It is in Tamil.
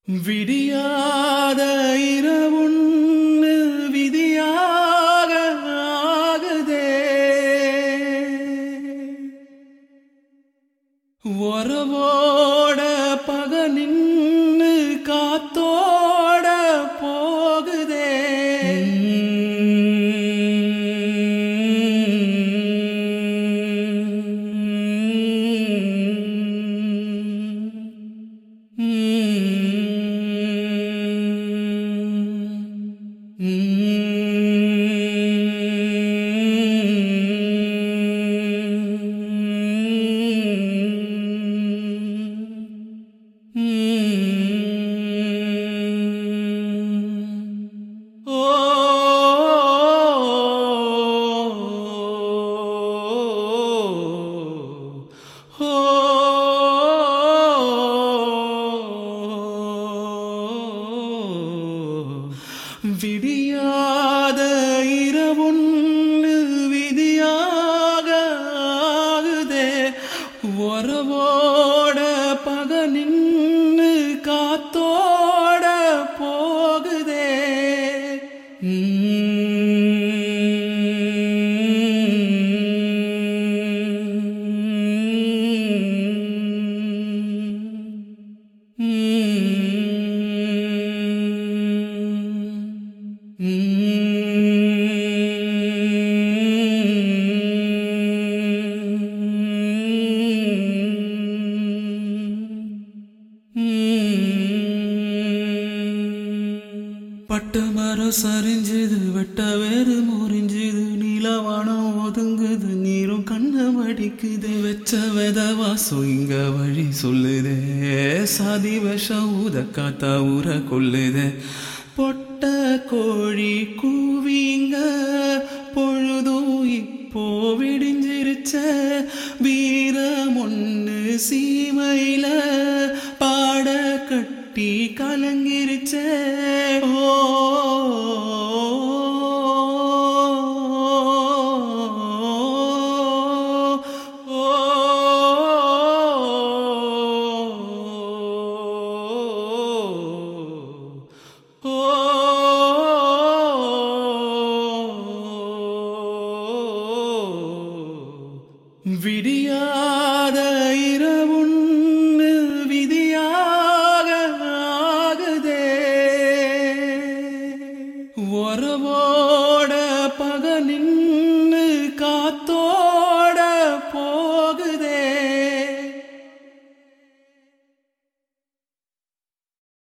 விடியாத இரவுன்னு விதியாக ஆகுதே உறவோட பக நின்னு காத்தோட போகுதே ஓ விடியாத இரவுன்னு விதியாக ஆகுதே உறவோட பக நின்னு காத்தோட போகுதே பட்ட மரம் சரிஞ்சுது வெட்ட வேறு முறிஞ்சுது நீலவானம் ஒதுங்குது நீரும் கண்ண மடிக்குது வெச்ச வெத வாசம் இங்க வழி சொல்லுதே சாதி விஷம் ஊத காத்தா ஊற கொள்ளுதே பொட்ட கோழி கூவிங்க பொழுதும் இப்போ விடிஞ்சிருச்ச வீரம் ஒன்று சீமையில பாட கட்டி கலங்கிருச்சே ஓ